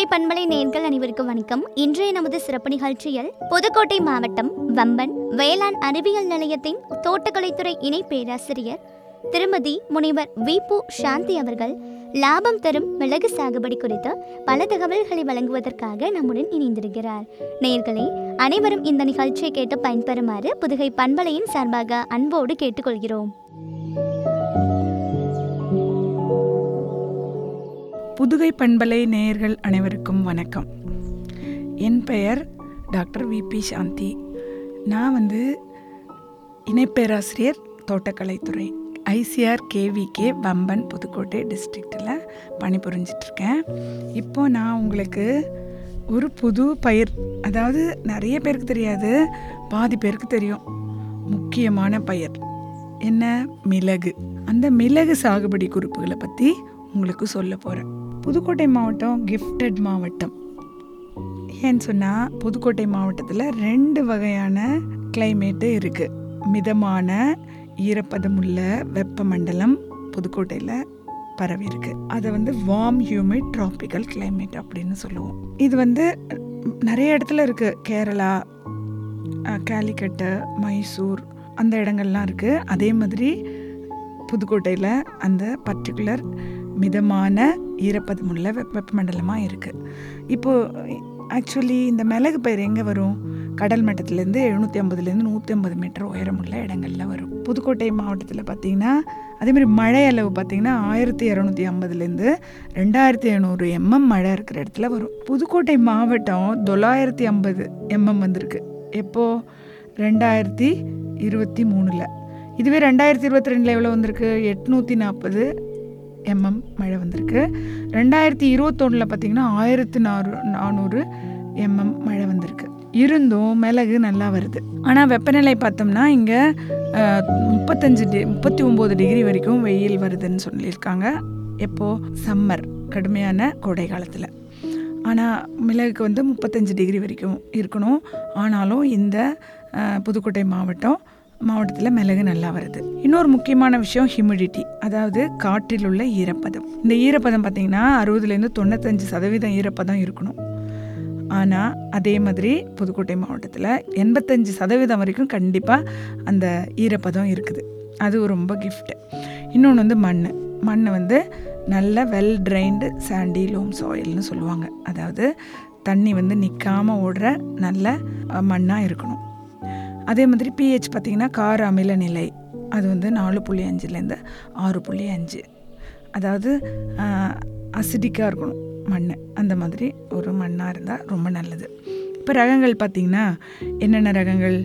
பண்பலை நேர்கள் அனைவருக்கும் வணக்கம் இன்றைய நமது சிறப்பு நிகழ்ச்சியில் புதுக்கோட்டை மாவட்டம் வம்பன் வேளாண் அறிவியல் நிலையத்தின் தோட்டக்கலைத்துறை இணை பேராசிரியர் திருமதி முனைவர் விபு சாந்தி அவர்கள் லாபம் தரும் மிளகு சாகுபடி குறித்து பல தகவல்களை வழங்குவதற்காக நம்முடன் இணைந்திருக்கிறார் நேர்களே அனைவரும் இந்த நிகழ்ச்சியை கேட்டு பயன்பெறுமாறு புதுகை பண்பலையின் சார்பாக அன்போடு கேட்டுக்கொள்கிறோம் புதுகை பண்பலை நேயர்கள் அனைவருக்கும் வணக்கம் என் பெயர் டாக்டர் விபி சாந்தி நான் வந்து இணைப்பேராசிரியர் தோட்டக்கலைத்துறை ஐசிஆர் கேவிகே பம்பன் புதுக்கோட்டை டிஸ்ட்ரிக்டில் பணிபுரிஞ்சிட்ருக்கேன் இப்போ நான் உங்களுக்கு ஒரு புது பயிர் அதாவது நிறைய பேருக்கு தெரியாது பாதி பேருக்கு தெரியும் முக்கியமான பயிர் என்ன மிளகு அந்த மிளகு சாகுபடி குறிப்புகளை பற்றி உங்களுக்கு சொல்ல போகிறேன் புதுக்கோட்டை மாவட்டம் கிஃப்டட் மாவட்டம் ஏன்னு சொன்னால் புதுக்கோட்டை மாவட்டத்தில் ரெண்டு வகையான கிளைமேட்டு இருக்குது மிதமான ஈரப்பதமுள்ள வெப்பமண்டலம் புதுக்கோட்டையில் பரவி இருக்கு அதை வந்து வார்ம் ஹியூமிட் ட்ராபிக்கல் கிளைமேட் அப்படின்னு சொல்லுவோம் இது வந்து நிறைய இடத்துல இருக்குது கேரளா அஹ், காலிக்கட்டு மைசூர் அந்த இடங்கள்லாம் இருக்குது அதே மாதிரி புதுக்கோட்டையில் அந்த பர்டிகுலர் மிதமான ஈரப்பதமுள்ள வெப்ப வெப்பமண்டலமாக இருக்குது இப்போது ஆக்சுவலி இந்த மிளகு பயிர் எங்கே வரும் கடல் மட்டத்திலேருந்து எழுநூற்றி ஐம்பதுலேருந்து நூற்றி ஐம்பது மீட்டர் உயரமுள்ள இடங்களில் வரும் புதுக்கோட்டை மாவட்டத்தில் பார்த்தீங்கன்னா அதேமாதிரி மழை அளவு பார்த்தீங்கன்னா ஆயிரத்தி இரநூத்தி ஐம்பதுலேருந்து ரெண்டாயிரத்தி எழுநூறு எம்எம் மழை இருக்கிற இடத்துல வரும் புதுக்கோட்டை மாவட்டம் தொள்ளாயிரத்தி ஐம்பது எம்எம் வந்திருக்கு எப்போது ரெண்டாயிரத்தி இருபத்தி மூணில் இதுவே ரெண்டாயிரத்தி இருபத்தி ரெண்டில் எவ்வளோ வந்திருக்கு எட்நூற்றி நாற்பது எம்எம் மழை வந்திருக்கு ரெண்டாயிரத்தி இருபத்தொன்னில் பார்த்தீங்கன்னா ஆயிரத்தி நானூறு நானூறு எம்எம் மழை வந்திருக்கு இருந்தும் மிளகு நல்லா வருது ஆனால் வெப்பநிலை பார்த்தோம்னா இங்கே முப்பத்தஞ்சு டி முப்பத்தி ஒம்பது டிகிரி வரைக்கும் வெயில் வருதுன்னு சொல்லியிருக்காங்க எப்போது சம்மர் கடுமையான கோடை காலத்தில் ஆனால் மிளகுக்கு வந்து முப்பத்தஞ்சு டிகிரி வரைக்கும் இருக்கணும் ஆனாலும் இந்த அஹ், புதுக்கோட்டை மாவட்டம் மாவட்டத்தில் மிளகு நல்லா வருது இன்னொரு முக்கியமான விஷயம் ஹியூமிடிட்டி அதாவது காற்றில் உள்ள ஈரப்பதம் இந்த ஈரப்பதம் பார்த்திங்கன்னா அறுபதுலேருந்து தொண்ணூத்தஞ்சு சதவீதம் ஈரப்பதம் இருக்கணும் ஆனால் அதே மாதிரி புதுக்கோட்டை மாவட்டத்தில் எண்பத்தஞ்சு சதவீதம் வரைக்கும் கண்டிப்பாக அந்த ஈரப்பதம் இருக்குது அது ரொம்ப கிஃப்ட்டு இன்னொன்று வந்து மண் மண் வந்து நல்ல வெல் ட்ரைன்டு சாண்டி லோம் சாயில்னு சொல்லுவாங்க அதாவது தண்ணி வந்து நிற்காமல் ஓடுற நல்ல மண்ணாக இருக்கணும் அதே மாதிரி பிஹெச் பார்த்திங்கன்னா கார அமில நிலை அது வந்து நாலு புள்ளி அஞ்சுலேருந்து ஆறு புள்ளி அஞ்சு அதாவது அசிடிக்காக இருக்கணும் மண் அந்த மாதிரி ஒரு மண்ணாக இருந்தால் ரொம்ப நல்லது இப்போ ரகங்கள் பார்த்திங்கன்னா என்னென்ன ரகங்கள்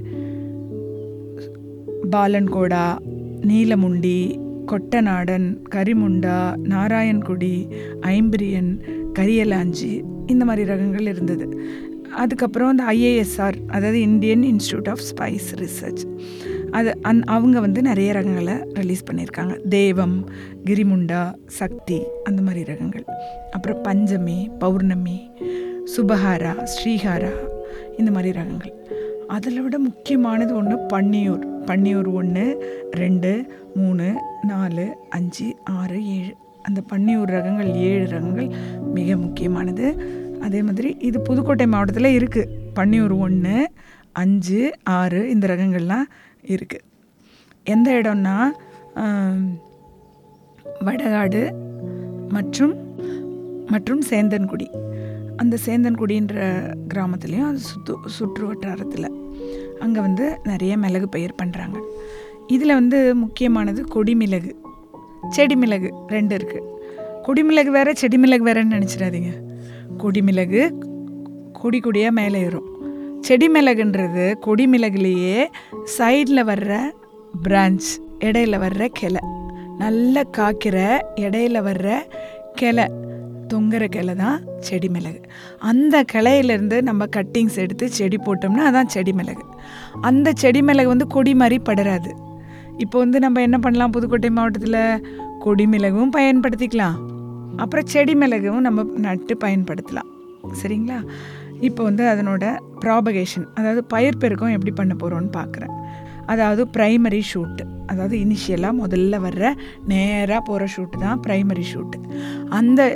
பாலன்கோடா நீலமுண்டி கொட்டநாடன் கரிமுண்டா நாராயண்குடி ஐம்பிரியன் கரியலாஞ்சி இந்த மாதிரி ரகங்கள் இருந்தது அதுக்கப்புறம் இந்த ஐஏஎஸ்ஆர் அதாவது Indian institute of spice research அது அந் அவங்க வந்து நிறைய ரகங்களை ரிலீஸ் பண்ணியிருக்காங்க தேவம் கிரிமுண்டா சக்தி அந்த மாதிரி ரகங்கள் அப்புறம் பஞ்சமி பௌர்ணமி சுபஹாரா ஸ்ரீஹாரா இந்த மாதிரி ரகங்கள் அதில் விட முக்கியமானது ஒன்று பன்னியூர் பன்னியூர் ஒன்று ரெண்டு மூணு நாலு அஞ்சு ஆறு ஏழு அந்த பன்னியூர் ரகங்கள் ஏழு ரகங்கள் மிக முக்கியமானது அதே மாதிரி இது புதுக்கோட்டை மாவட்டத்தில் இருக்குது பன்னியூர் ஒன்று அஞ்சு ஆறு இந்த ரகங்கள்லாம் இருக்குது எந்த இடம்னா ஆம், வடகாடு மற்றும் மற்றும் சேந்தன்குடி அந்த சேந்தன்குடின்ற கிராமத்துலேயும் அது சுற்று சுற்று வட்டாரத்தில் அங்கே வந்து நிறைய மிளகு பயிர் பண்ணுறாங்க இதில் வந்து முக்கியமானது கொடிமிளகு செடி மிளகு ரெண்டு இருக்குது கொடிமிளகு வேறு செடி மிளகு வேறன்னு நினச்சிடாதீங்க கொடிமிளகு கொடி கொடியாக மேலே ஏறும் செடி மிளகுன்றது கொடி மிளகுலேயே சைடில் வர்ற பிரான்ச் இடையில வர்ற கிளை நல்லா காய்க்கிற இடையில வர்ற கிளை தொங்குற கிளை தான் செடி மிளகு அந்த கிளையிலேருந்து நம்ம கட்டிங்ஸ் எடுத்து செடி போட்டோம்னா அதான் செடி மிளகு அந்த செடி மிளகு வந்து கொடி மாதிரி படராது இப்போ வந்து நம்ம என்ன பண்ணலாம் புதுக்கோட்டை மாவட்டத்தில் கொடி மிளகும் பயன்படுத்திக்கலாம் அப்புறம் செடி மிளகும் நம்ம நட்டு பயன்படுத்தலாம் சரிங்களா இப்போ வந்து அதனோட ப்ராபகேஷன் அதாவது பயிர் பெருக்கம் எப்படி பண்ண போகிறோன்னு பார்க்குறேன் அதாவது ப்ரைமரி ஷூட்டு அதாவது இனிஷியலாக முதல்ல வர்ற நேராக போகிற ஷூட்டு தான் ப்ரைமரி ஷூட்டு அந்த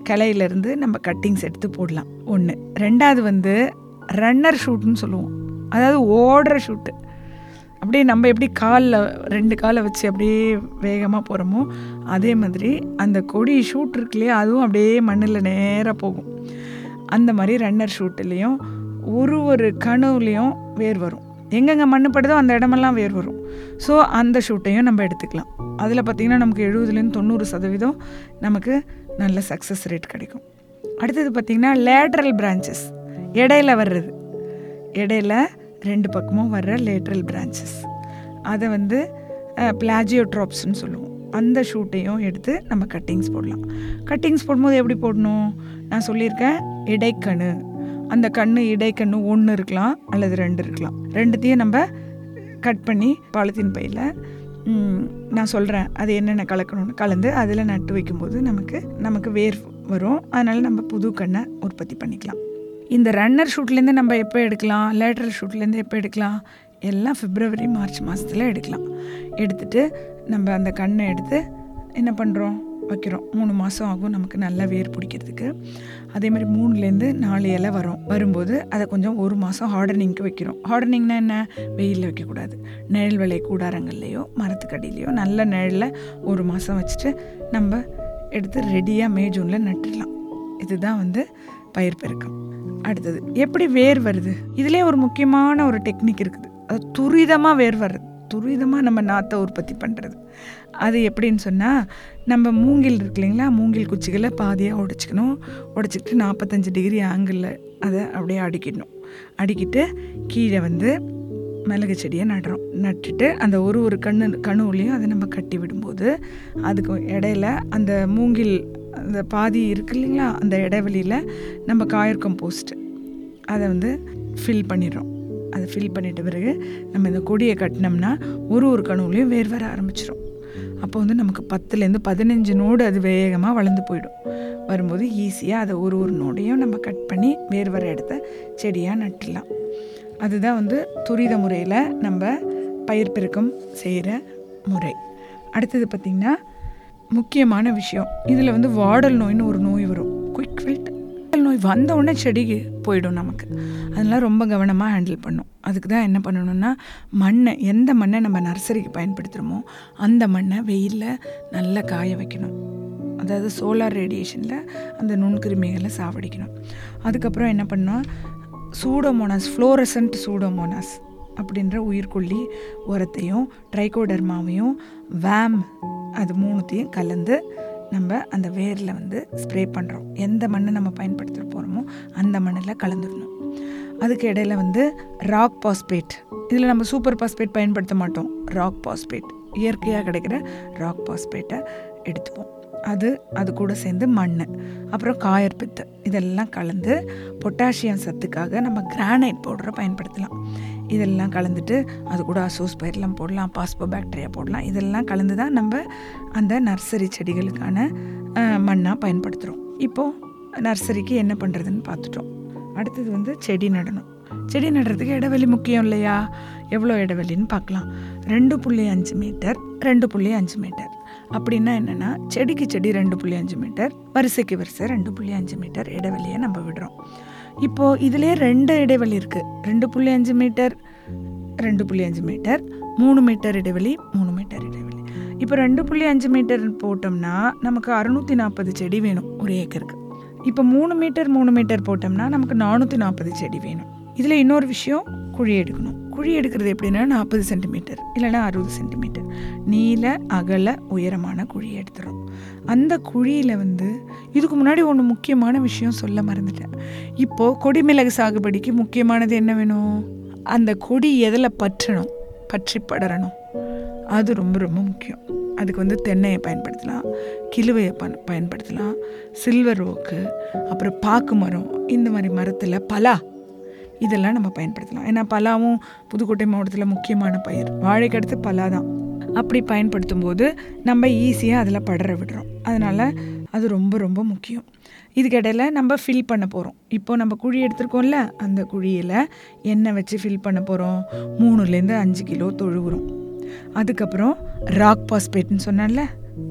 கிளையிலேருந்து நம்ம கட்டிங்ஸ் எடுத்து போடலாம் ஒன்று ரெண்டாவது வந்து ரன்னர் ஷூட்னு சொல்லுவோம் அதாவது ஓடுற ஷூட்டு அப்படியே நம்ம எப்படி காலில் ரெண்டு காலை வச்சு அப்படியே வேகமாக போகிறோமோ அதே மாதிரி அந்த கொடி ஷூட் இருக்கு இல்லையா அதுவும் அப்படியே மண்ணில் நேராக போகும் அந்த மாதிரி ரன்னர் ஷூட்லேயும் ஒரு ஒரு கணுவுலேயும் வேர் வரும் எங்கெங்கே மண் படுதோ அந்த இடமெல்லாம் வேர் வரும் ஸோ அந்த ஷூட்டையும் நம்ம எடுத்துக்கலாம் அதில் பார்த்திங்கன்னா நமக்கு எழுபதுலேருந்து தொண்ணூறு சதவீதம் நமக்கு நல்ல சக்ஸஸ் ரேட் கிடைக்கும் அடுத்தது பார்த்திங்கன்னா லேட்ரல் பிரான்ச்சஸ் இடையில வர்றது இடையில ரெண்டு பக்கமும் வர்ற லேட்ரல் பிரான்ச்சஸ் அதை வந்து பிளாஜியோட்ராப்ஸ்னு சொல்லுவோம் அந்த ஷூட்டையும் எடுத்து நம்ம கட்டிங்ஸ் போடலாம் கட்டிங்ஸ் போடும்போது எப்படி போடணும் நான் சொல்லியிருக்கேன் இடைக்கணு அந்த கண்ணு இடைக்கண்ணு ஒன்று இருக்கலாம் அல்லது ரெண்டு இருக்கலாம் ரெண்டுத்தையும் நம்ம கட் பண்ணி பாலித்தீன் பையில் ம், நான் சொல்கிறேன் அது என்னென்ன கலக்கணும்னு கலந்து அதில் நட்டு வைக்கும்போது நமக்கு நமக்கு வேர் வரும் அதனால் நம்ம புது கண்ணை உற்பத்தி பண்ணிக்கலாம் இந்த ரன்னர் ஷூட்லேருந்து நம்ம எப்போ எடுக்கலாம் லேட்ரல் ஷூட்லேருந்து எப்போ எடுக்கலாம் எல்லாம் பிப்ரவரி மார்ச் மாதத்தில் எடுக்கலாம் எடுத்துட்டு நம்ம அந்த கண்ணை எடுத்து என்ன பண்ணுறோம் வைக்கிறோம் மூணு மாதம் ஆகும் நமக்கு நல்லா வேர் பிடிக்கிறதுக்கு அதே மாதிரி மூணுலேருந்து நாலு இலை வரும் வரும்போது அதை கொஞ்சம் ஒரு மாதம் ஹார்டனிங்க்கு வைக்கிறோம் ஹார்டனிங்னா என்ன வெயிலில் வைக்கக்கூடாது நிழல் விலை கூடாரங்கள்லேயோ மரத்துக்கடியிலையோ நல்ல நிழலில் ஒரு மாதம் வச்சுட்டு நம்ம எடுத்து ரெடியாக மே ஜூனில் நட்டுடலாம் இதுதான் வந்து பயிர் பெருக்கம் அடுத்தது எப்படி வேர் வருது இதுலேயே ஒரு முக்கியமான ஒரு டெக்னிக் இருக்குது அது துரிதமாக வேர் வருது துரிதமாக நம்ம நாற்றை உற்பத்தி பண்ணுறது அது எப்படின்னு சொன்னால் நம்ம மூங்கில் இருக்கு இல்லைங்களா மூங்கில் குச்சிகளை பாதியாக உடைச்சிக்கணும் உடைச்சிக்கிட்டு நாற்பத்தஞ்சு டிகிரி ஆங்கிளில் அதை அப்படியே அடிக்கிடணும் அடிக்கிட்டு கீழே வந்து மிளகு செடியை நடுறோம் நட்டுட்டு அந்த ஒரு ஒரு கண்ணு கணுவுலையும் அதை நம்ம கட்டி விடும்போது அதுக்கு இடையில அந்த மூங்கில் அந்த பாதி இருக்கு இல்லைங்களா அந்த இடைவெளியில் நம்ம காயர் கம்போஸ்ட் அதை வந்து ஃபில் பண்ணிடுறோம் அதை ஃபில் பண்ணிட்ட பிறகு நம்ம இந்த கொடியை கட்டினோம்னா ஒரு ஒரு கணுவுலையும் வேர் வர ஆரம்பிச்சிடும் அப்போ வந்து நமக்கு பத்துலேருந்து பதினஞ்சு நோடு அது வேகமாக வளர்ந்து போயிடும் வரும்போது ஈஸியாக அதை ஒரு ஒரு நோடையும் நம்ம கட் பண்ணி வேர் வர இடத்த செடியாக நட்டுடலாம் அதுதான் வந்து துரித முறையில் நம்ம பயிர் பெருக்கம் செய்கிற முறை அடுத்தது பார்த்திங்கன்னா முக்கியமான விஷயம் இதில் வந்து வாடல் நோய்னு ஒரு நோய் வரும் குயிக் வில்ட் நோய் வந்த உடனே செடிக்கு போயிடும் நமக்கு அதெல்லாம் ரொம்ப கவனமாக ஹேண்டில் பண்ணும் அதுக்கு தான் என்ன பண்ணணும்னா மண்ணை எந்த மண்ணை நம்ம நர்சரிக்கு பயன்படுத்துகிறோமோ அந்த மண்ணை வெயிலில் நல்லா காய வைக்கணும் அதாவது சோலார் ரேடியேஷனில் அந்த நுண்கிருமிகளை சாவடிக்கணும் அதுக்கப்புறம் என்ன பண்ணோம் சூடோமோனாஸ் ஃப்ளோரசன்ட் சூடோமோனாஸ் அப்படின்ற உயிர்கொல்லி உரத்தையும் ட்ரைகோடர்மாவையும் வேம் அது மூணுத்தையும் கலந்து நம்ம அந்த வேரில் வந்து ஸ்ப்ரே பண்ணுறோம் எந்த மண்ணை நம்ம பயன்படுத்த போகிறோமோ அந்த மண்ணில் கலந்துடணும் அதுக்கு இடையில வந்து ராக் பாஸ்பேட் இதில் நம்ம சூப்பர் பாஸ்பேட் பயன்படுத்த மாட்டோம் ராக் பாஸ்பேட் இயற்கையாக கிடைக்கிற ராக் பாஸ்பேட்டை எடுத்துப்போம் அது அது கூட சேர்ந்து மண் அப்புறம் காயர் பித்து இதெல்லாம் கலந்து பொட்டாசியம் சத்துக்காக நம்ம கிரானைட் பவுடரை பயன்படுத்தலாம் இதெல்லாம் கலந்துட்டு அது கூட அசோஸ் பயிரெலாம் போடலாம் பாஸ்போ பாக்டீரியா போடலாம் இதெல்லாம் கலந்து தான் நம்ம அந்த நர்சரி செடிகளுக்கான மண்ணாக பயன்படுத்துகிறோம் இப்போது நர்சரிக்கு என்ன பண்ணுறதுன்னு பார்த்துட்டோம் அடுத்தது வந்து செடி நடணும் செடி நடுறதுக்கு இடைவெளி முக்கியம் இல்லையா எவ்வளோ இடைவெளின்னு பார்க்கலாம் ரெண்டு புள்ளி அஞ்சு மீட்டர் ரெண்டு புள்ளி அஞ்சு மீட்டர் அப்படின்னா என்னென்னா செடிக்கு செடி ரெண்டு புள்ளி அஞ்சு மீட்டர் வரிசைக்கு வரிசை ரெண்டு புள்ளி அஞ்சு மீட்டர் இடைவெளியை நம்ம விடுறோம் இப்போது இதிலே ரெண்டு இடைவெளி இருக்குது ரெண்டு புள்ளி அஞ்சு மீட்டர் ரெண்டு புள்ளி அஞ்சு மீட்டர் மூணு மீட்டர் இடைவெளி மூணு மீட்டர் இடைவெளி இப்போ ரெண்டு புள்ளி அஞ்சு மீட்டர் போட்டோம்னா நமக்கு அறுநூற்றி நாற்பது செடி வேணும் ஒரு ஏக்கருக்கு இப்போ மூணு மீட்டர் மூணு மீட்டர் போட்டோம்னா நமக்கு நானூற்றி நாற்பது செடி வேணும் இதில் இன்னொரு விஷயம் குழி எடுக்கணும் குழி எடுக்கிறது எப்படின்னா நாற்பது சென்டிமீட்டர் இல்லைன்னா அறுபது சென்டிமீட்டர் நீல அகல உயரமான குழி எடுத்துரும் அந்த குழியில் வந்து இதுக்கு முன்னாடி ஒன்று முக்கியமான விஷயம் சொல்ல மறந்துட்டேன் இப்போது கொடிமிளகு சாகுபடிக்கு முக்கியமானது என்ன வேணும் அந்த கொடி எதில் பற்றணும் பற்றி படரணும் அது ரொம்ப ரொம்ப முக்கியம் அதுக்கு வந்து தென்னையை பயன்படுத்தலாம் கிழுவையை பன் பயன்படுத்தலாம் சில்வர் ஓக்கு அப்புறம் பாக்கு மரம் இந்த மாதிரி மரத்தில் பலா இதெல்லாம் நம்ம பயன்படுத்தலாம் ஏன்னா பலாவும் புதுக்கோட்டை மாவட்டத்தில் முக்கியமான பயிர் வாழைக்கு அடுத்து பலா தான் அப்படி பயன்படுத்தும் போது நம்ம ஈஸியாக அதில் படர விடுறோம் அதனால் அது ரொம்ப ரொம்ப முக்கியம் இதுக்கிடையில் நம்ம ஃபில் பண்ண போகிறோம் இப்போது நம்ம குழி எடுத்துருக்கோம்ல அந்த குழியில் எண்ணெய் வச்சு ஃபில் பண்ண போகிறோம் மூணுலேருந்து அஞ்சு கிலோ தொழு உரம் அதுக்கப்புறம் ராக் பாஸ்பேட்னு சொன்னேன்ல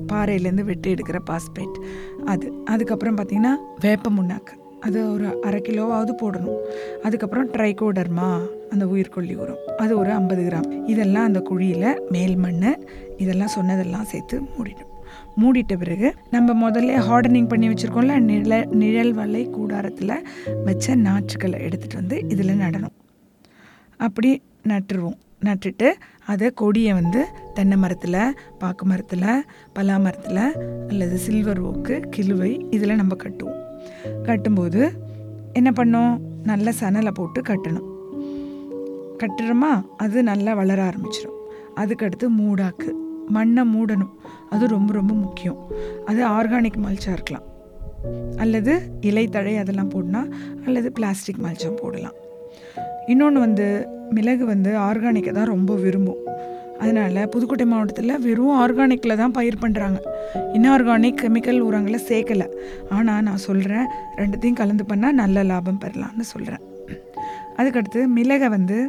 பாறையிலேருந்து வெட்டி எடுக்கிற பாஸ்பேட் அது அதுக்கப்புறம் பார்த்திங்கன்னா வேப்ப முன்னாக்கு அது ஒரு அரை கிலோவாவது போடணும் அதுக்கப்புறம் ட்ரைகோடர்மா அந்த உயிர்கொல்லி உரம் அது ஒரு ஐம்பது கிராம் இதெல்லாம் அந்த குழியில் மேல் மண் இதெல்லாம் சொன்னதெல்லாம் சேர்த்து மூடிடும் மூடிட்ட பிறகு நம்ம முதல்ல ஹார்டனிங் பண்ணி வச்சுருக்கோம்ல நிழ நிழல் வலை கூடாரத்தில் வச்ச நாற்றுக்களை எடுத்துகிட்டு வந்து இதில் நடணும் அப்படி நட்டுருவோம் நட்டுட்டு அதை கொடியை வந்து தென்னை மரத்தில் பாக்கு மரத்தில் பலா மரத்தில் அல்லது சில்வர் ஓக்கு கிழுவை இதில் நம்ம கட்டுவோம் கட்டும்போது என்ன பண்ணோம் நல்ல சணலை போட்டு கட்டணும் கட்டுறோமா அது நல்லா வளர ஆரம்பிச்சிடும் அதுக்கடுத்து மூடாக்கு மண்ணை மூடணும் அது ரொம்ப ரொம்ப முக்கியம் அது ஆர்கானிக் மல்ச்சாக இருக்கலாம் அல்லது இலைத்தழை அதெல்லாம் போடனா அல்லது பிளாஸ்டிக் மல்ச்சம் போடலாம் இன்னொன்று வந்து மிளகு வந்து ஆர்கானிக்கை தான் ரொம்ப விரும்பும் அதனால் புதுக்கோட்டை மாவட்டத்தில் வெறும் ஆர்கானிக்கில் தான் பயிர் பண்ணுறாங்க இன்ஆர்கானிக் கெமிக்கல் உரங்களை சேர்க்கலை ஆனால் நான் சொல்கிறேன் ரெண்டுத்தையும் கலந்து பண்ணால் நல்ல லாபம் பெறலாம்னு சொல்கிறேன் அதுக்கடுத்து மிளகை வந்து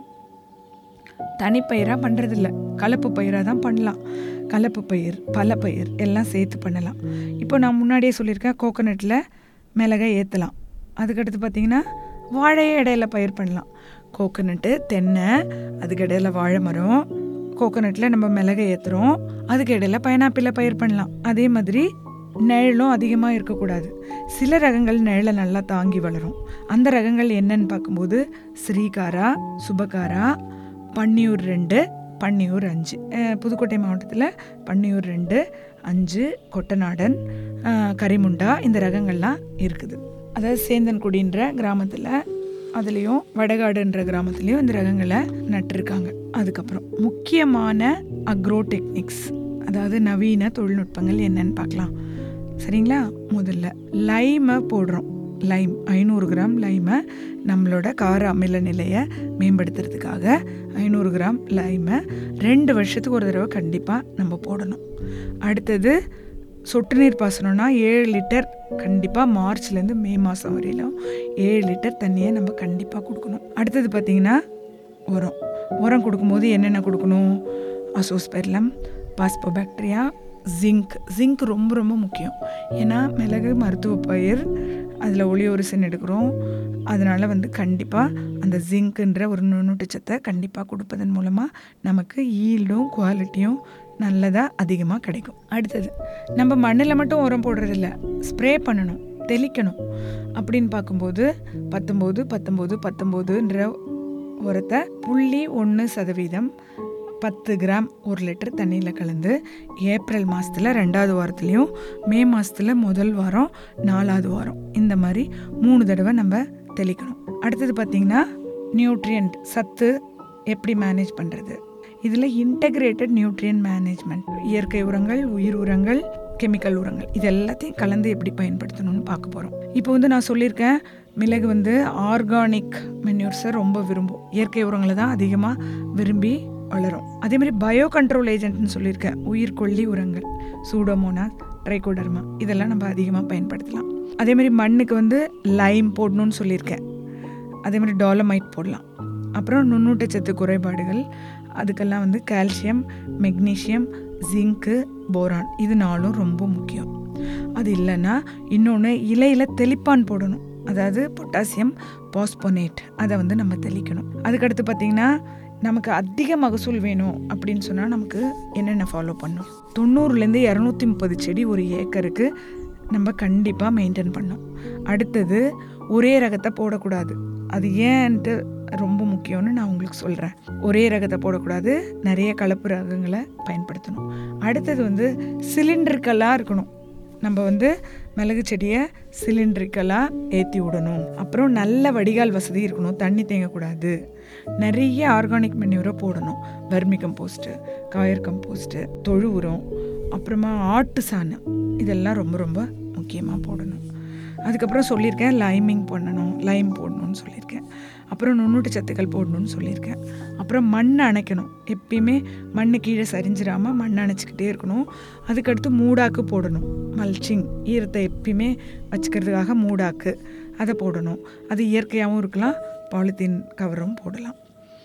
தனிப்பயிராக பண்ணுறதில்ல கலப்பு பயிராக தான் பண்ணலாம் கலப்பு பயிர் பல பயிர் எல்லாம் சேர்த்து பண்ணலாம் இப்போ நான் முன்னாடியே சொல்லியிருக்கேன் கோகோனட்டில் மிளகை ஏற்றலாம் அதுக்கடுத்து பார்த்திங்கன்னா வாழையே இடையில பயிர் பண்ணலாம் கோகோனட்டு தென்னை அதுக்கு இடையில வாழை மரம் கோகோனட்டில் நம்ம மிளகை ஏற்றுறோம் அதுக்கு இடையில பைனாப்பிளை பயிர் பண்ணலாம் அதே மாதிரி நிழலும் அதிகமாக இருக்கக்கூடாது சில ரகங்கள் நிழலை நல்லா தாங்கி வளரும் அந்த ரகங்கள் என்னன்னு பார்க்கும்போது ஸ்ரீகாரா சுபகாரா பன்னியூர் ரெண்டு பன்னியூர் அஞ்சு அஹ் புதுக்கோட்டை மாவட்டத்தில் பன்னியூர் ரெண்டு அஞ்சு கொட்டநாடன் அஹ் கரிமுண்டா இந்த ரகங்கள்லாம் இருக்குது அதாவது சேந்தன்குடின்ற கிராமத்தில் அதுலேயும் வடகாடுன்ற கிராமத்துலேயும் இந்த ரகங்களை நட்டிருக்காங்க அதுக்கப்புறம் முக்கியமான அக்ரோ டெக்னிக்ஸ் அதாவது நவீன தொழில்நுட்பங்கள் என்னன்னு பார்க்கலாம் சரிங்களா முதல்ல லைமை போடுறோம் லைம் ஐநூறு கிராம் லைமை நம்மளோட கார அமில நிலையை மேம்படுத்துறதுக்காக ஐநூறு கிராம் லைமை ரெண்டு வருஷத்துக்கு ஒரு தடவை கண்டிப்பாக நம்ம போடணும் அடுத்தது சொட்டு நீர் பாசனம்னா ஏழு லிட்டர் கண்டிப்பாக மார்ச்லேருந்து மே மாதம் வரையிலும் ஏழு லிட்டர் தண்ணியை நம்ம கண்டிப்பாக கொடுக்கணும் அடுத்தது பார்த்திங்கன்னா உரம் உரம் கொடுக்கும்போது என்னென்ன கொடுக்கணும் அசோஸ்பெர்லம் பாஸ்போபாக்டீரியா ஜிங்க் ஜிங்க் ரொம்ப ரொம்ப முக்கியம் ஏன்னா மிளகு மருத்துவ பயிர் அதில் ஒளி ஒரிசன் எடுக்கிறோம் அதனால் வந்து கண்டிப்பாக அந்த ஜிங்க்குன்ற ஒரு நுண்ணூட்டச்சத்தை கண்டிப்பாக கொடுப்பதன் மூலமாக நமக்கு ஈல்டும் குவாலிட்டியும் நல்லதாக அதிகமாக கிடைக்கும் அடுத்தது நம்ம மண்ணில் மட்டும் உரம் போடுறதில்ல ஸ்ப்ரே பண்ணணும் தெளிக்கணும் அப்படின்னு பார்க்கும்போது பத்தொம்போது பத்தொம்போது பத்தொம்போதுன்ற உரத்தை புள்ளி ஒன்று சதவீதம் பத்து கிராம் ஒரு லிட்டர் தண்ணியில் கலந்து ஏப்ரல் மாதத்தில் ரெண்டாவது வாரத்துலேயும் மே மாதத்தில் முதல் வாரம் நாலாவது வாரம் இந்த மாதிரி மூணு தடவை நம்ம தெளிக்கணும் அடுத்தது பார்த்திங்கன்னா நியூட்ரியன்ட் சத்து எப்படி மேனேஜ் பண்ணுறது இதில் இன்டகிரேட்டட் நியூட்ரியன் மேனேஜ்மெண்ட் இயற்கை உரங்கள் உயிர் உரங்கள் கெமிக்கல் உரங்கள் இது எல்லாத்தையும் கலந்து எப்படி பயன்படுத்தணும்னு பார்க்க போகிறோம் இப்போ வந்து நான் சொல்லியிருக்கேன் மிளகு வந்து ஆர்கானிக் மென்யூர்ஸை ரொம்ப விரும்பும் இயற்கை உரங்களை தான் அதிகமாக விரும்பி வளரும் அதே மாதிரி பயோ கண்ட்ரோல் ஏஜென்ட்னு சொல்லியிருக்கேன் உயிர்கொல்லி உரங்கள் சூடோமோனாஸ் ட்ரைகோடர்மா இதெல்லாம் நம்ம அதிகமாக பயன்படுத்தலாம் அதே மாதிரி மண்ணுக்கு வந்து லைம் போடணும்னு சொல்லியிருக்கேன் அதே மாதிரி டாலமைட் போடலாம் அப்புறம் நுண்ணூட்டச்சத்து குறைபாடுகள் அதுக்கெல்லாம் வந்து கால்சியம் மெக்னீஷியம் ஜிங்க்கு போரான் இது நாலும் ரொம்ப முக்கியம் அது இல்லைன்னா இன்னொன்று இலையில் தெளிப்பான் போடணும் அதாவது பொட்டாசியம் பாஸ்போனேட் அதை வந்து நம்ம தெளிக்கணும் அதுக்கடுத்து பார்த்திங்கன்னா நமக்கு அதிக மகசூல் வேணும் அப்படின்னு சொன்னால் நமக்கு என்னென்ன ஃபாலோ பண்ணும் தொண்ணூறுலேருந்து இரநூத்தி முப்பது செடி ஒரு ஏக்கருக்கு நம்ம கண்டிப்பாக மெயின்டைன் பண்ணோம் அடுத்தது ஒரே ரகத்தை போடக்கூடாது அது ஏன்ட்டு ரொம்ப முக்கியம்னு நான் உங்களுக்கு சொல்கிறேன் ஒரே ரகத்தை போடக்கூடாது நிறைய கலப்பு ரகங்களை பயன்படுத்தணும் அடுத்தது வந்து சிலிண்டருக்கெல்லாம் இருக்கணும் நம்ம வந்து மிளகு செடியை சிலிண்ட்ரிக்கலாக ஏற்றி விடணும் அப்புறம் நல்ல வடிகால் வசதி இருக்கணும் தண்ணி தேங்கக்கூடாது நிறைய ஆர்கானிக் மென்யூரை போடணும் வர்மி கம்போஸ்ட்டு காயர் கம்போஸ்ட்டு தொழு உரம் அப்புறமா ஆட்டு சாணம் இதெல்லாம் ரொம்ப ரொம்ப முக்கியமாக போடணும் அதுக்கப்புறம் சொல்லியிருக்கேன் லைமிங் பண்ணணும் லைம் போடணும்னு சொல்லியிருக்கேன் அப்புறம் நுண்ணூட்ட சத்துக்கள் போடணும்னு சொல்லியிருக்கேன் அப்புறம் மண் அணைக்கணும் எப்பயுமே மண் கீழே சரிஞ்சிடாமல் மண் அணைச்சிக்கிட்டே இருக்கணும் அதுக்கடுத்து மூடாக்கு போடணும் மல்ச்சிங் ஈரத்தை எப்பயுமே வச்சுக்கிறதுக்காக மூடாக்கு அதை போடணும் அது இயற்கையாகவும் இருக்கலாம் பாலித்தீன் கவரும் போடலாம்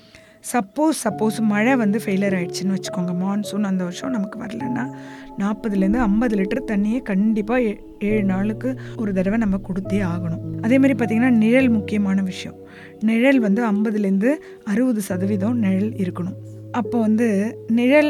சப்போஸ் சப்போஸ் மழை வந்து ஃபெயிலியர் ஆயிடுச்சுன்னு வச்சுக்கோங்க மான்சூன் அந்த வருஷம் நமக்கு வரலன்னா நாற்பதுலேருந்து ஐம்பது லிட்டர் தண்ணியை கண்டிப்பாக ஏழு நாளுக்கு ஒரு தடவை நம்ம கொடுத்தே ஆகணும் அதே மாதிரி பார்த்திங்கன்னா நிழல் முக்கியமான விஷயம் நிழல் வந்து ஐம்பதுலேருந்து அறுபது சதவீதம் நிழல் இருக்கணும் அப்போ வந்து நிழல்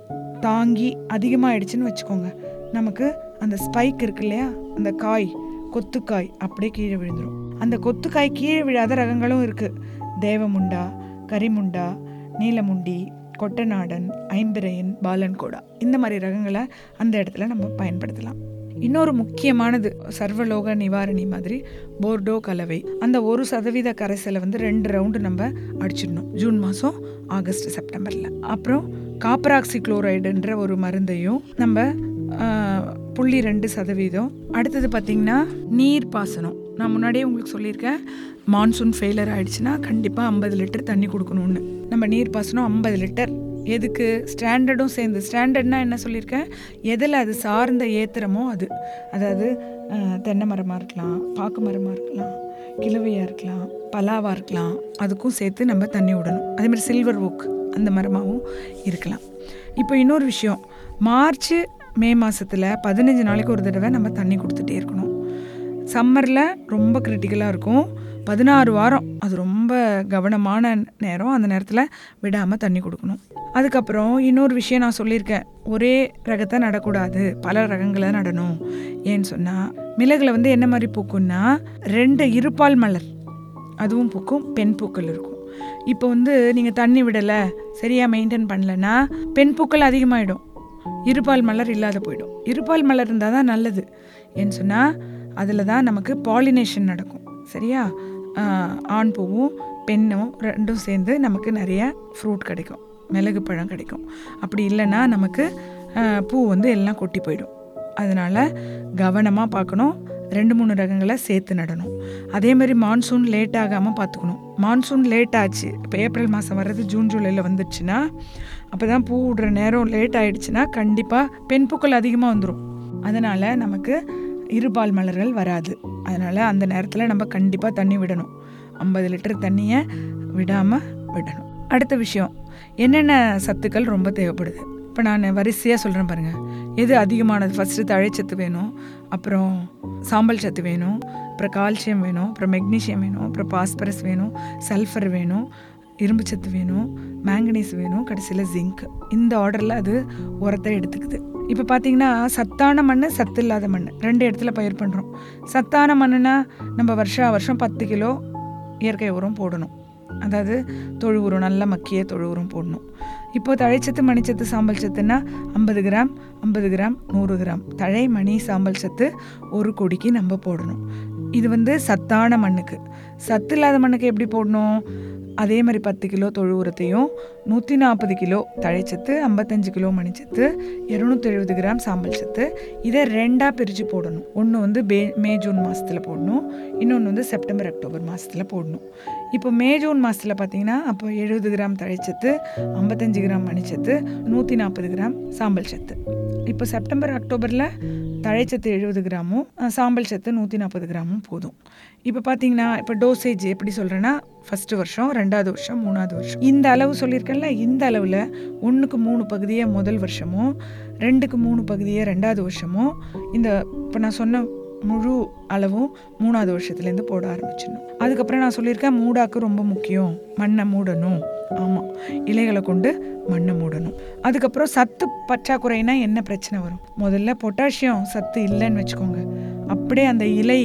தாங்கி அதிகமாகிடுச்சுன்னு வச்சுக்கோங்க நமக்கு அந்த ஸ்பைக் இருக்கு இல்லையா அந்த காய் கொத்துக்காய் அப்படியே கீழே விழுந்துடும் அந்த கொத்துக்காய் கீழே விழாத ரகங்களும் இருக்குது தேவமுண்டா கரிமுண்டா நீலமுண்டி கொட்டநாடன் ஐம்பிரையன் பாலன்கோடா இந்த மாதிரி ரகங்களை அந்த இடத்துல நம்ம பயன்படுத்தலாம் இன்னொரு முக்கியமானது சர்வலோக நிவாரணி மாதிரி போர்டோ கலவை அந்த ஒரு சதவீத கரைசலை வந்து ரெண்டு ரவுண்டு நம்ம அடிச்சிடணும் ஜூன் மாதம் ஆகஸ்ட் செப்டம்பரில் அப்புறம் காப்பராக்சி குளோரைடுன்ற ஒரு மருந்தையும் நம்ம ஆஹ், புள்ளி ரெண்டு சதவீதம் அடுத்தது பார்த்திங்கன்னா நீர் பாசனம் நான் முன்னாடியே உங்களுக்கு சொல்லியிருக்கேன் மான்சூன் ஃபெயிலர் ஆயிடுச்சுன்னா கண்டிப்பாக ஐம்பது லிட்டர் தண்ணி கொடுக்கணும்னு நம்ம நீர் பாசனம் ஐம்பது லிட்டர் எதுக்கு ஸ்டாண்டர்டும் சேர்ந்து ஸ்டாண்டர்ட்னா என்ன சொல்லியிருக்கேன் எதில் அது சார்ந்த ஏத்திரமோ அது அதாவது ஆஹ், தென்னை மரமாக இருக்கலாம் பாக்கு மரமாக இருக்கலாம் கிழவையாக இருக்கலாம் பலாவாக இருக்கலாம் அதுக்கும் சேர்த்து நம்ம தண்ணி விடணும் அதே மாதிரி சில்வர் ஓக் அந்த மரமாகவும் இருக்கலாம் இப்போ இன்னொரு விஷயம் மார்ச் மே மாதத்தில் பதினஞ்சு நாளைக்கு ஒரு தடவை நம்ம தண்ணி கொடுத்துட்டே இருக்கணும் சம்மரில் ரொம்ப கிரிட்டிக்கலாக இருக்கும் பதினாறு வாரம் அது ரொம்ப கவனமான நேரம் அந்த நேரத்தில் விடாமல் தண்ணி கொடுக்கணும் அதுக்கப்புறம் இன்னொரு விஷயம் நான் சொல்லியிருக்கேன் ஒரே ரகத்தை நடக்கூடாது பல ரகங்களை நடணும் ஏன்னு சொன்னால் மிளகுல வந்து என்ன மாதிரி பூக்கும்னா ரெண்டு இருபால் மலர் அதுவும் பூக்கும் பெண் பூக்கள் இருக்கும் இப்போ வந்து நீங்கள் தண்ணி விடலை சரியாக மெயின்டைன் பண்ணலன்னா பெண் பூக்கள் அதிகமாகிடும் இருபால் மலர் இல்லாத போயிடும் இருபால் மலர் இருந்தால் தான் நல்லது ஏன்னு சொன்னால் அதில் தான் நமக்கு பாலினேஷன் நடக்கும் சரியா ஆஹ் ஆண் பூவும் பெண்ணும் ரெண்டும் சேர்ந்து நமக்கு நிறைய ஃப்ரூட் கிடைக்கும் மிளகு பழம் கிடைக்கும் அப்படி இல்லைன்னா நமக்கு ஆஹ் பூ வந்து எல்லாம் கொட்டி போயிடும் அதனால் கவனமாக பார்க்கணும் ரெண்டு மூணு ரகங்களை சேர்த்து நடணும் அதே மாதிரி மான்சூன் லேட் ஆகாமல் பார்த்துக்கணும் மான்சூன் லேட் ஆச்சு இப்போ ஏப்ரல் மாதம் வர்றது ஜூன் ஜூலையில் வந்துடுச்சுன்னா அப்போ தான் பூ விடுற நேரம் லேட் ஆயிடுச்சுன்னா கண்டிப்பாக பெண் பூக்கள் அதிகமாக வந்துடும் அதனால் நமக்கு இருபால் மலர்கள் வராது அதனால் அந்த நேரத்தில் நம்ம கண்டிப்பாக தண்ணி விடணும் ஐம்பது லிட்டர் தண்ணியை விடாமல் விடணும் அடுத்த விஷயம் என்னென்ன சத்துக்கள் ரொம்ப தேவைப்படுது இப்போ நான் வரிசையாக சொல்கிறேன் பாருங்கள் எது அதிகமானது ஃபஸ்ட்டு தழைச்சத்து வேணும் அப்புறம் சாம்பல் சத்து வேணும் அப்புறம் கால்சியம் வேணும் அப்புறம் மெக்னீஷியம் வேணும் அப்புறம் பாஸ்பரஸ் வேணும் சல்ஃபர் வேணும் இரும்பு சத்து வேணும் மேங்கனீஸ் வேணும் கடைசியில் ஜிங்க் இந்த ஆர்டரில் அது உரத்தை எடுத்துக்குது இப்போ பார்த்தீங்கன்னா சத்தான மண் சத்து இல்லாத மண் ரெண்டு இடத்துல பயிர் பண்ணுறோம் சத்தான மண்ணுனா நம்ம வருஷா வருஷம் பத்து கிலோ இயற்கை உரம் போடணும் அதாவது தொழு உரம் நல்லா மக்கிய தொழு உரம் போடணும் இப்போ தழைச்சத்து மணிச்சத்து சாம்பல் சத்துன்னா ஐம்பது கிராம் ஐம்பது கிராம் நூறு கிராம் தழை மணி சாம்பல் சத்து ஒரு கொடிக்கு நம்ம போடணும் இது வந்து சத்தான மண்ணுக்கு சத்து இல்லாத மண்ணுக்கு எப்படி போடணும் அதே மாதிரி பத்து கிலோ தொழு உரத்தையும் நூற்றி நாற்பது கிலோ தழைச்சத்து ஐம்பத்தஞ்சு கிலோ மணிச்சத்து இரநூத்தி எழுபது கிராம் சாம்பல் சத்து இதை ரெண்டாக பிரித்து போடணும் ஒன்று வந்து மே மே ஜூன் மாதத்தில் போடணும் இன்னொன்று வந்து செப்டம்பர் அக்டோபர் மாதத்தில் போடணும் இப்போ மே ஜூன் மாதத்தில் பார்த்தீங்கன்னா அப்போ எழுபது கிராம் தழைச்சத்து ஐம்பத்தஞ்சு கிராம் மணிச்சத்து நூற்றி நாற்பது கிராம் சாம்பல் சத்து இப்போ செப்டம்பர் அக்டோபரில் தழைச்சத்து எழுபது கிராமும் அஹ், சாம்பல் சத்து நூற்றி நாற்பது கிராமும் போதும் இப்போ பார்த்தீங்கன்னா இப்போ டோசேஜ் எப்படி சொல்கிறேன்னா ஃபஸ்ட்டு வருஷம் ரெண்டாவது வருஷம் மூணாவது வருஷம் இந்த அளவு சொல்லியிருக்கேன்ல இந்த அளவில் ஒன்றுக்கு மூணு பகுதியை முதல் வருஷமும் ரெண்டுக்கு மூணு பகுதியை ரெண்டாவது வருஷமும் இந்த இப்போ நான் சொன்ன முழு அளவும் மூணாவது வருஷத்துலேருந்து போட ஆரம்பிச்சிடணும் அதுக்கப்புறம் நான் சொல்லியிருக்கேன் மூடாக்கு ரொம்ப முக்கியம் மண்ணை மூடணும் ஆமாம் இலைகளை கொண்டு மண்ணை மூடணும் அதுக்கப்புறம் சத்து பற்றாக்குறைனா என்ன பிரச்சனை வரும் முதல்ல பொட்டாசியம் சத்து இல்லைன்னு வச்சுக்கோங்க அப்படியே அந்த இலை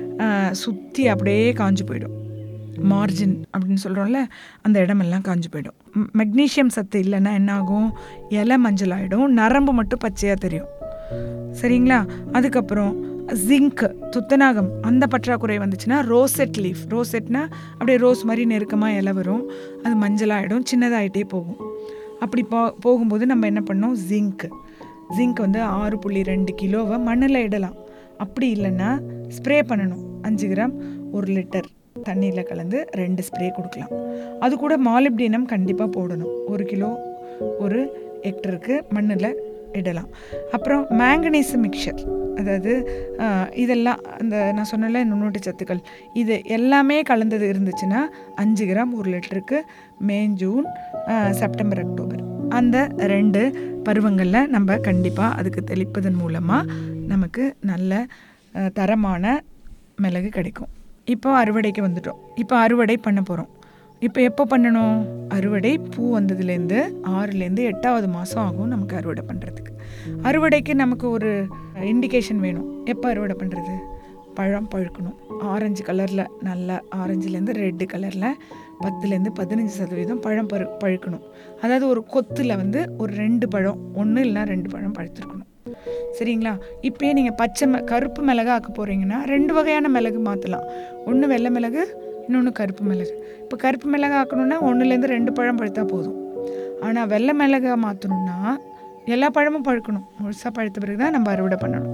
சுற்றி அப்படியே காஞ்சு போயிடும் மார்ஜின் அப்படின்னு சொல்கிறோம்ல அந்த இடமெல்லாம் காஞ்சு போயிடும் ம், மெக்னீசியம் சத்து இல்லைன்னா என்ன ஆகும் இலை மஞ்சள் ஆகிடும் நரம்பு மட்டும் பச்சையாக தெரியும் சரிங்களா அதுக்கப்புறம் ஜிங்க் துத்தநாகம் அந்த பற்றாக்குறை வந்துச்சுன்னா ரோசெட் லீஃப் ரோசெட்னா அப்படியே ரோஸ் மாதிரி நெருக்கமாக இலை வரும் அது மஞ்சளாகிடும் சின்னதாகிட்டே போகும் அப்படி போ போகும்போது நம்ம என்ன பண்ணோம் ஜிங்க் ஜிங்க் வந்து ஆறு புள்ளி ரெண்டு கிலோவை மண்ணில் இடலாம் அப்படி இல்லைன்னா ஸ்ப்ரே பண்ணணும் அஞ்சு கிராம் ஒரு லிட்டர் தண்ணியில் கலந்து ரெண்டு ஸ்ப்ரே கொடுக்கலாம் அது கூட மாலிப்டினம் கண்டிப்பாக போடணும் ஒரு கிலோ ஒரு ஹெக்டருக்கு மண்ணில் இடலாம் அப்புறம் மேங்கனீஸ் மிக்சர் அதாவது ஆஹ், இதெல்லாம் அந்த நான் சொன்னல நுண்ணூட்ட சத்துக்கள் இது எல்லாமே கலந்தது இருந்துச்சுன்னா அஞ்சு கிராம் ஒரு லிட்டருக்கு மே ஜூன் ஆஹ், செப்டம்பர் அக்டோபர் அந்த ரெண்டு பருவங்களில் நம்ம கண்டிப்பாக அதுக்கு தெளிப்பதன் மூலமாக நமக்கு நல்ல ஆஹ், தரமான மிளகு கிடைக்கும் இப்போ அறுவடைக்கு வந்துட்டோம் இப்போ அறுவடை பண்ண போகிறோம் இப்போ எப்போ பண்ணணும் அறுவடை பூ வந்ததுலேருந்து ஆறுலேருந்து எட்டாவது மாதம் ஆகும் நமக்கு அறுவடை பண்ணுறதுக்கு அறுவடைக்கு நமக்கு ஒரு இண்டிகேஷன் வேணும் எப்போ அறுவடை பண்ணுறது பழம் பழுக்கணும் ஆரஞ்சு கலரில் நல்லா ஆரஞ்சுலேருந்து ரெட்டு கலரில் பத்துலேருந்து பதினஞ்சு சதவீதம் பழம் பரு பழுக்கணும் அதாவது ஒரு கொத்தில் வந்து ஒரு ரெண்டு பழம் ஒன்று இல்லைனா ரெண்டு பழம் பழுத்திருக்கணும் சரிங்களா இப்போயே நீங்கள் பச்சை ம கருப்பு மிளகு ஆக்க போகிறீங்கன்னா ரெண்டு வகையான மிளகு மாற்றலாம் ஒன்று வெள்ளை மிளகு இன்னொன்று கருப்பு மிளகு இப்போ கருப்பு மிளகு ஆக்கணுன்னா ஒன்றுலேருந்து ரெண்டு பழம் பழுத்தா போதும் ஆனால் வெள்ளை மிளகா மாற்றணுன்னா எல்லா பழமும் பழுக்கணும் முழுசாக பழுத்த பிறகு தான் நம்ம அறுவடை பண்ணணும்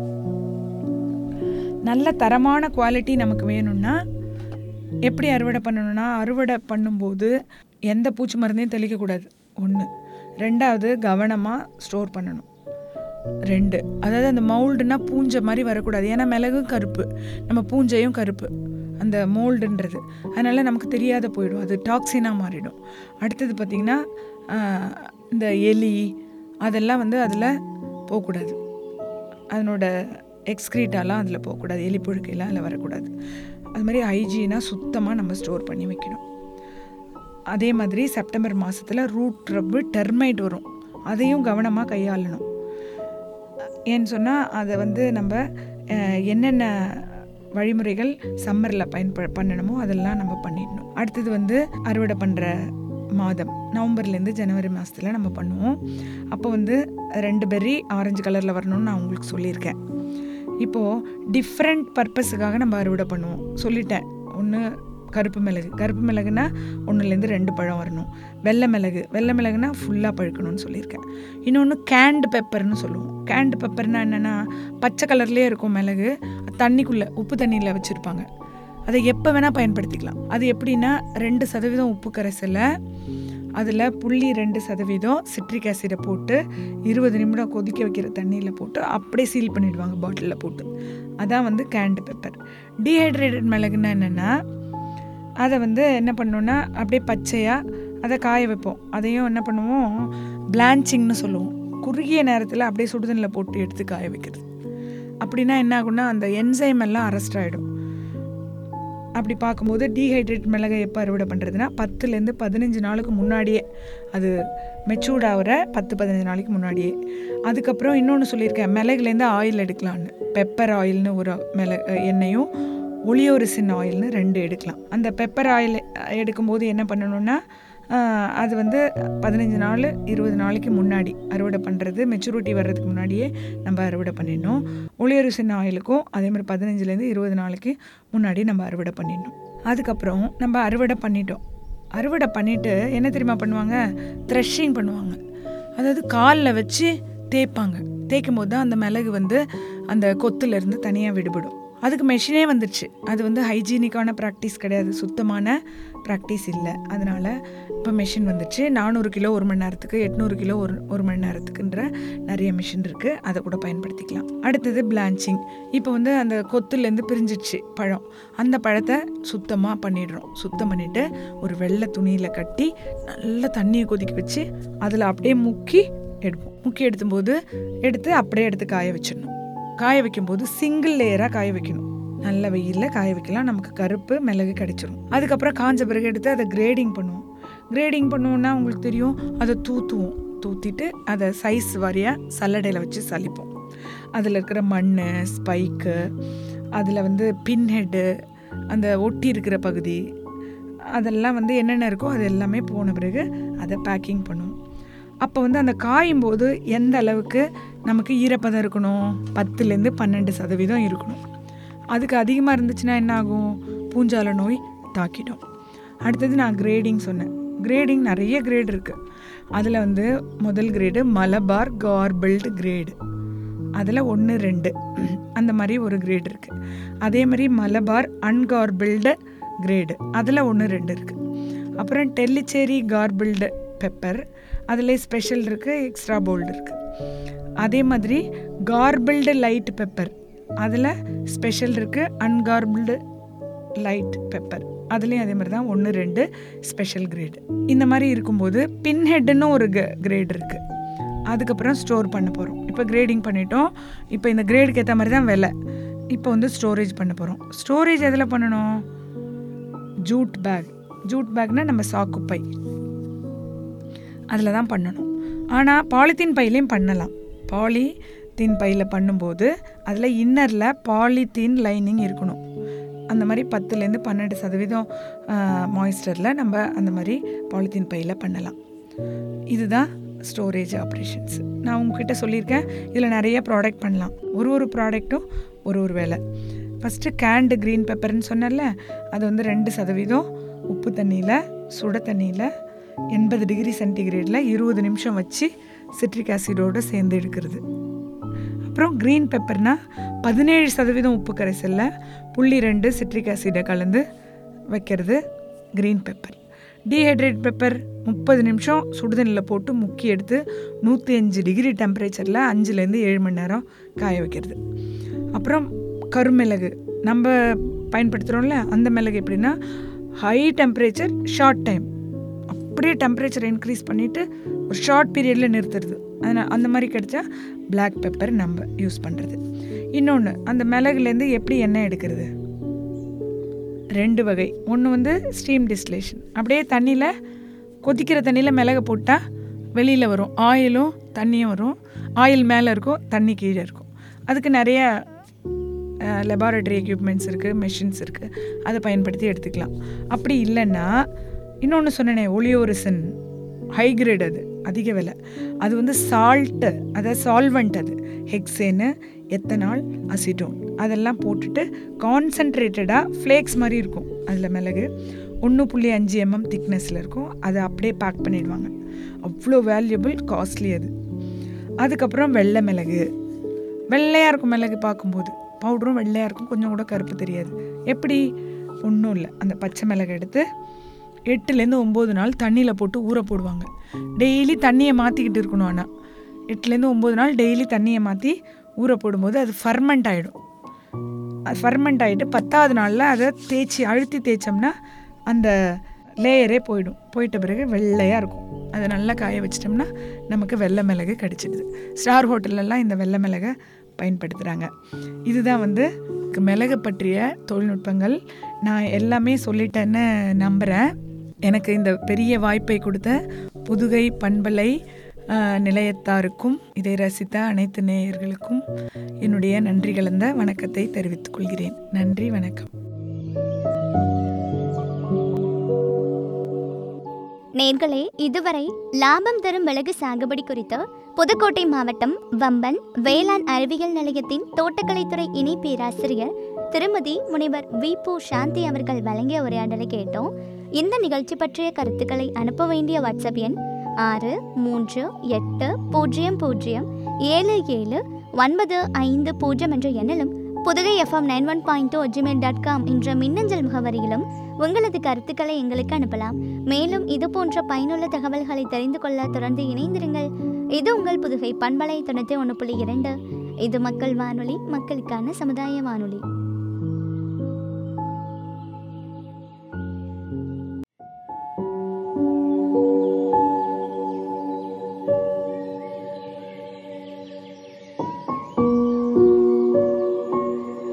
நல்ல தரமான குவாலிட்டி நமக்கு வேணும்னா எப்படி அறுவடை பண்ணணும்னா அறுவடை பண்ணும்போது எந்த பூச்சி மருந்தையும் தெளிக்கக்கூடாது ஒன்று ரெண்டாவது கவனமாக ஸ்டோர் பண்ணணும் ரெண்டு அதாவது அந்த மவுல்டுனா பூஞ்சை மாதிரி வரக்கூடாது ஏன்னா மிளகும் கருப்பு நம்ம பூஞ்சையும் கருப்பு அந்த மோல்டுன்றது அதனால் நமக்கு தெரியாத போயிடும் அது டாக்ஸினாக மாறிடும் அடுத்தது பார்த்திங்கன்னா ஆஹ், இந்த எலி அதெல்லாம் வந்து அதில் போகக்கூடாது அதனோட எக்ஸ்க்ரீட்டாலாம் அதில் போகக்கூடாது எலி புழுக்கையெல்லாம் அதில் வரக்கூடாது அது மாதிரி ஹைஜீனாக சுத்தமாக நம்ம ஸ்டோர் பண்ணி வைக்கணும் அதே மாதிரி செப்டம்பர் மாதத்தில் ரூட் ரப்பு டெர்மைட் வரும் அதையும் கவனமாக கையாளணும் ஏன்னு சொன்னால் அதை வந்து நம்ம அஹ், என்னென்ன வழிமுறைகள் சம்மரில் பயன்ப பண்ணணுமோ அதெல்லாம் நம்ம பண்ணிடணும் அடுத்தது வந்து அறுவடை பண்ணுற மாதம் நவம்பர்லேருந்து ஜனவரி மாதத்தில் நம்ம பண்ணுவோம் அப்போ வந்து ரெண்டு பெர்ரி ஆரஞ்சு கலரில் வரணும்னு நான் உங்களுக்கு சொல்லியிருக்கேன் இப்போது டிஃப்ரெண்ட் பர்பஸுக்காக நம்ம அறுவடை பண்ணுவோம் சொல்லிட்டேன் ஒன்று கருப்பு மிளகு கருப்பு மிளகுனா ஒன்றுலேருந்து ரெண்டு பழம் வரணும் வெள்ளை மிளகு வெள்ளை மிளகுனா ஃபுல்லாக பழுக்கணும்னு சொல்லியிருக்கேன் இன்னொன்று கேண்டு பெப்பர்னு சொல்லுவோம் கேண்டு பெப்பர்னா என்னென்னா பச்சை கலர்லேயே இருக்கும் மிளகு தண்ணிக்குள்ளே உப்பு தண்ணியில் வச்சுருப்பாங்க அதை எப்போ வேணால் பயன்படுத்திக்கலாம் அது எப்படின்னா ரெண்டு சதவீதம் உப்பு கரைசலை அதில் புள்ளி ரெண்டு சதவீதம் சிட்ரிக் ஆசிடை போட்டு இருபது நிமிடம் கொதிக்க வைக்கிற தண்ணியில் போட்டு அப்படியே சீல் பண்ணிடுவாங்க பாட்டிலில் போட்டு அதான் வந்து கேண்டு பெப்பர் டீஹைட்ரேட்டட் மிளகுன்னா என்னென்னா அதை வந்து என்ன பண்ணோன்னா அப்படியே பச்சையாக அதை காய வைப்போம் அதையும் என்ன பண்ணுவோம் பிளான்ச்சிங்னு சொல்லுவோம் குறுகிய நேரத்தில் அப்படியே சுடுதண்ணில் போட்டு எடுத்து காய வைக்கிறது அப்படின்னா என்ன ஆகும்னா அந்த என்சைம் எல்லாம் அரெஸ்ட் ஆகிடும் அப்படி பார்க்கும்போது டீஹைட்ரேட் மிளகை எப்போ அறுவடை பண்ணுறதுனா பத்துலேருந்து பதினஞ்சு நாளுக்கு முன்னாடியே அது மெச்சூர்ட் ஆகிற பத்து பதினஞ்சு நாளைக்கு முன்னாடியே அதுக்கப்புறம் இன்னொன்று சொல்லியிருக்கேன் மிளகுலேருந்து ஆயில் எடுக்கலான்னு பெப்பர் ஆயில்னு ஒரு மிள எண்ணெயும் ஒளியோரிசின் ஆயில்னு ரெண்டு எடுக்கலாம் அந்த பெப்பர் ஆயில் எடுக்கும்போது என்ன பண்ணணும்னா ஆஹ், அது வந்து பதினஞ்சு நாள் இருபது நாளைக்கு முன்னாடி அறுவடை பண்ணுறது மெச்சூரிட்டி வர்றதுக்கு முன்னாடியே நம்ம அறுவடை பண்ணிடணும் ஒளியரிசின் ஆயிலுக்கும் அதே மாதிரி பதினஞ்சுலேருந்து இருபது நாளைக்கு முன்னாடி நம்ம அறுவடை பண்ணிடணும் அதுக்கப்புறம் நம்ம அறுவடை பண்ணிட்டோம் அறுவடை பண்ணிவிட்டு என்ன தெரியுமா பண்ணுவாங்க த்ரெஷ்ஷிங் பண்ணுவாங்க அதாவது காலில் வச்சு தேய்ப்பாங்க தேய்க்கும் போது தான் அந்த மிளகு வந்து அந்த கொத்துலேருந்து தனியாக விடுபடும் அதுக்கு மெஷினே வந்துடுச்சு அது வந்து ஹைஜீனிக்கான ப்ராக்டிஸ் கிடையாது சுத்தமான ப்ராக்டிஸ் இல்லை அதனால் இப்போ மெஷின் வந்துடுச்சு நானூறு கிலோ ஒரு மணி நேரத்துக்கு எட்நூறு கிலோ ஒரு ஒரு மணி நேரத்துக்குன்ற நிறைய மிஷின் இருக்குது அதை கூட பயன்படுத்திக்கலாம் அடுத்தது பிளான்ச்சிங் இப்போ வந்து அந்த கொத்துலேருந்து பிரிஞ்சிடுச்சு பழம் அந்த பழத்தை சுத்தமாக பண்ணிடுறோம் சுத்தம் பண்ணிவிட்டு ஒரு வெள்ளை துணியில் கட்டி நல்லா தண்ணியை கொதிக்க வச்சு அதில் அப்படியே முக்கி எடுப்போம் முக்கி எடுத்தும்போது எடுத்து அப்படியே எடுத்து காய வச்சிடணும் காய வைக்கும்போது சிங்கிள் லேயராக காய வைக்கணும் நல்ல வெயிலில் காய வைக்கலாம் நமக்கு கருப்பு மிளகு கிடைச்சிரும் அதுக்கப்புறம் காஞ்ச பிறகு எடுத்து அதை கிரேடிங் பண்ணுவோம் கிரேடிங் பண்ணுவோம்னா உங்களுக்கு தெரியும் அதை தூத்துவோம் தூத்திட்டு அதை சைஸ் வாரியாக சல்லடையில் வச்சு சலிப்போம் அதில் இருக்கிற மண் ஸ்பைக்கு அதில் வந்து பின் ஹெட்டு அந்த ஒட்டி இருக்கிற பகுதி அதெல்லாம் வந்து என்னென்ன இருக்கோ அது எல்லாமே போன பிறகு அதை பேக்கிங் பண்ணுவோம் அப்போ வந்து அந்த காயும் போது எந்த அளவுக்கு நமக்கு ஈரப்பதம் இருக்கணும் பத்துலேருந்து பன்னெண்டு சதவீதம் இருக்கணும் அதுக்கு அதிகமாக இருந்துச்சுன்னா என்ன ஆகும் பூஞ்சால நோய் தாக்கிடும் அடுத்தது நான் கிரேடிங் சொன்னேன் கிரேடிங் நிறைய கிரேட் இருக்குது அதில் வந்து முதல் கிரேடு மலபார் கார்பிள்டு கிரேடு அதில் ஒன்று ரெண்டு அந்த மாதிரி ஒரு கிரேட் இருக்குது அதே மாதிரி மலபார் அன்கார்பிள்டு கிரேடு அதில் ஒன்று ரெண்டு இருக்குது அப்புறம் டெல்லிச்சேரி கார்பிள்டு பெப்பர் அதில் ஸ்பெஷல் இருக்குது எக்ஸ்ட்ரா போல்டு இருக்குது அதே மாதிரி கார்பிள்டு லைட் பெப்பர் அதில் ஸ்பெஷல் இருக்குது அன்கார்பிள்டு லைட் பெப்பர் அதுலேயும் அதே மாதிரி தான் ஒன்று ரெண்டு ஸ்பெஷல் கிரேடு இந்த மாதிரி இருக்கும்போது பின் ஹெட்டுன்னு ஒரு கிரேட் இருக்குது அதுக்கப்புறம் ஸ்டோர் பண்ண போகிறோம் இப்போ கிரேடிங் பண்ணிட்டோம் இப்போ இந்த கிரேடுக்கு ஏற்ற மாதிரி தான் விலை இப்போ வந்து ஸ்டோரேஜ் பண்ண போகிறோம் ஸ்டோரேஜ் எதில் பண்ணணும் ஜூட் பேக் ஜூட் பேக்னால் நம்ம சாக்கு பை அதில் தான் பண்ணணும் ஆனால் பாலித்தீன் பையிலையும் பண்ணலாம் பாலித்தீன் பையில் பண்ணும்போது அதில் இன்னரில் பாலித்தீன் லைனிங் இருக்கணும் அந்த மாதிரி பத்துலேருந்து பன்னெண்டு சதவீதம் மாய்ஸ்டரில் நம்ம அந்த மாதிரி பாலித்தீன் பையில் பண்ணலாம் இதுதான் ஸ்டோரேஜ் ஆப்ரேஷன்ஸ் நான் உங்ககிட்ட சொல்லியிருக்கேன் இதில் நிறைய ப்ராடக்ட் பண்ணலாம் ஒரு ஒரு ப்ராடக்ட்டும் ஒரு ஒரு வேலை ஃபஸ்ட்டு கேண்டு க்ரீன் பெப்பர்னு சொன்னேன்ல அது வந்து ரெண்டு சதவீதம் உப்பு தண்ணியில் சுட தண்ணியில் எண்பது டிகிரி சென்டிகிரேடில் இருபது நிமிஷம் வச்சு சிட்ரிக் ஆசிடோடு சேர்ந்து எடுக்கிறது அப்புறம் க்ரீன் பெப்பர்னா பதினேழு சதவீதம் உப்பு கரைசலில் புள்ளி ரெண்டு சிட்ரிக் ஆசிடை கலந்து வைக்கிறது க்ரீன் பெப்பர் டீஹைட்ரேட் பெப்பர் முப்பது நிமிஷம் சுடுதண்ணில் போட்டு முக்கி எடுத்து நூற்றி அஞ்சு டிகிரி டெம்பரேச்சரில் அஞ்சுலேருந்து ஏழு மணி நேரம் காய வைக்கிறது அப்புறம் கருமிளகு நம்ம பயன்படுத்துகிறோம்ல அந்த மிளகு எப்படின்னா ஹை டெம்பரேச்சர் ஷார்ட் டைம் அப்படியே டெம்பரேச்சர் இன்க்ரீஸ் பண்ணிவிட்டு ஒரு ஷார்ட் பீரியடில் நிறுத்துறது அதனால் அந்த மாதிரி கிடைச்சா Black பெப்பர் நம்ம யூஸ் பண்ணுறது இன்னொன்று அந்த மிளகுலேருந்து எப்படி எண்ணெய் எடுக்கிறது ரெண்டு வகை ஒன்று வந்து ஸ்டீம் டிஸ்லேஷன் அப்படியே தண்ணியில் கொதிக்கிற தண்ணியில் மிளகை போட்டால் வெளியில் வரும் ஆயிலும் தண்ணியும் வரும் ஆயில் மேலே இருக்கும் தண்ணி கீழே இருக்கும் அதுக்கு நிறைய லெபார்டரி எக்யூப்மெண்ட்ஸ் இருக்குது மெஷின்ஸ் இருக்குது அதை பயன்படுத்தி எடுத்துக்கலாம் அப்படி இல்லைன்னா இன்னொன்று சொன்னேனே ஒளியோரிசன் ஹை கிரேட் அது அதிக விலை அது வந்து சால்ட்டு அதாவது சால்வெண்ட் அது ஹெக்ஸேனு எத்தனால் அசிட்டோன் அதெல்லாம் போட்டுட்டு கான்சன்ட்ரேட்டடாக ஃப்ளேக்ஸ் மாதிரி இருக்கும் அதில் மிளகு ஒன்று புள்ளி அஞ்சு எம்எம் திக்னஸில் இருக்கும் அதை அப்படியே பேக் பண்ணிடுவாங்க அவ்வளோ வேல்யூபிள் காஸ்ட்லி அது அதுக்கப்புறம் வெள்ளை மிளகு வெள்ளையாக இருக்கும் மிளகு பார்க்கும்போது பவுடரும் வெள்ளையாக இருக்கும் கொஞ்சம் கூட கருப்பு தெரியாது எப்படி ஒன்றும் இல்லை அந்த பச்சை மிளகு எடுத்து எட்டுலேருந்து ஒம்பது நாள் தண்ணியில் போட்டு ஊற போடுவாங்க டெய்லி தண்ணியை மாற்றிக்கிட்டு இருக்கணும் ஆனால் எட்டுலேருந்து ஒம்பது நாள் டெய்லி தண்ணியை மாற்றி ஊற போடும்போது அது ஃபர்மெண்ட் ஆகிடும் அது ஃபர்மெண்ட் ஆகிட்டு பத்தாவது நாளில் அதை தேய்ச்சி அழுத்தி தேய்ச்சோம்னா அந்த லேயரே போயிடும் போயிட்ட பிறகு வெள்ளையாக இருக்கும் அதை நல்லா காய வச்சிட்டோம்னா நமக்கு வெள்ளை மிளகு கிடச்சிடுது ஸ்டார் ஹோட்டல்லலாம் இந்த வெள்ளை மிளகை பயன்படுத்துகிறாங்க இதுதான் வந்து மிளகு பற்றிய தொழில்நுட்பங்கள் நான் எல்லாமே சொல்லிட்டேன்னு நம்புகிறேன் எனக்கு இந்த பெரிய வாய்ப்பை கொடுத்த புதுகை பண்பலை ஆஹ், நிலையத்தாருக்கும் இதை ரசித்த அனைத்து நேயர்களுக்கும் என்னுடைய நன்றி கலந்த வணக்கத்தை தெரிவித்துக் கொள்கிறேன் நன்றி வணக்கம் நேர்களே இதுவரை லாபம் தரும் மிளகு சாகுபடி குறித்து புதுக்கோட்டை மாவட்டம் வம்பன் வேளாண் அறிவியல் நிலையத்தின் தோட்டக்கலைத்துறை இணை பேராசிரியர் திருமதி முனைவர் வி பு சாந்தி அவர்கள் வழங்கிய உரையாடலை கேட்டோம் இந்த நிகழ்ச்சி பற்றிய கருத்துக்களை அனுப்ப வேண்டிய வாட்ஸ்அப் எண் ஆறு மூன்று எட்டு பூஜ்ஜியம் பூஜ்ஜியம் ஏழு ஏழு ஒன்பது ஐந்து பூஜ்ஜியம் என்ற எண்ணிலும் Pudugai FM nine one point two Gmail dot com என்ற மின்னஞ்சல் முகவரியிலும் உங்களது கருத்துக்களை எங்களுக்கு அனுப்பலாம் மேலும் இது போன்ற பயனுள்ள தகவல்களை தெரிந்து கொள்ள தொடர்ந்து இணைந்திருங்கள் இது உங்கள் புதுகை பண்பலை தொண்ணூற்றி ஒன்று புள்ளி இரண்டு இது மக்கள் வானொலி மக்களுக்கான சமுதாய வானொலி